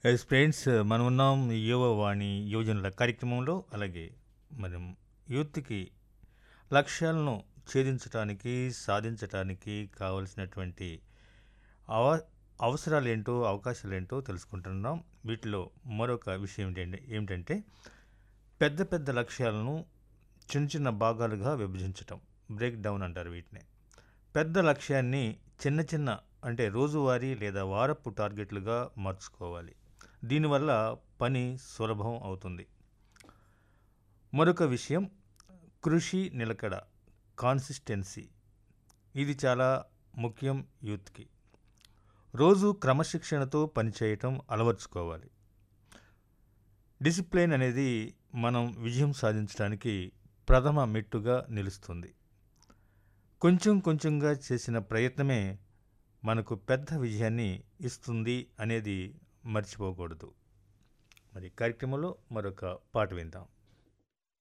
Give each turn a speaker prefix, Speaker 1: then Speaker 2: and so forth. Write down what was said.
Speaker 1: yes friends మనం ఉన్నాం యువవాణి యువజనుల కార్యక్రమంలో అలాగే మనం యూత్కి లక్ష్యాలను ఛేదించడానికి సాధించడానికి కావలసినటువంటి అవ అవసరాలు ఏంటో అవకాశాలు ఏంటో తెలుసుకుంటున్నాం వీటిలో మరొక విషయం ఏంటంటే ఏమిటంటే పెద్ద పెద్ద లక్ష్యాలను చిన్న చిన్న భాగాలుగా విభజించటం బ్రేక్ డౌన్ అంటారు వీటిని పెద్ద లక్ష్యాన్ని చిన్న చిన్న అంటే రోజువారీ లేదా వారపు టార్గెట్లుగా మార్చుకోవాలి దీనివల్ల పని సులభం అవుతుంది మరొక విషయం కృషి నిలకడ కాన్సిస్టెన్సీ ఇది చాలా ముఖ్యం యూత్కి రోజు క్రమశిక్షణతో పనిచేయటం అలవర్చుకోవాలి డిసిప్లిన్ అనేది మనం విజయం సాధించడానికి ప్రథమ మెట్టుగా నిలుస్తుంది కొంచెం కొంచెంగా చేసిన ప్రయత్నమే మనకు పెద్ద విజయాన్ని ఇస్తుంది అనేది మర్చిపోకూడదు మరి కార్యక్రమంలో మరొక పాట విందాం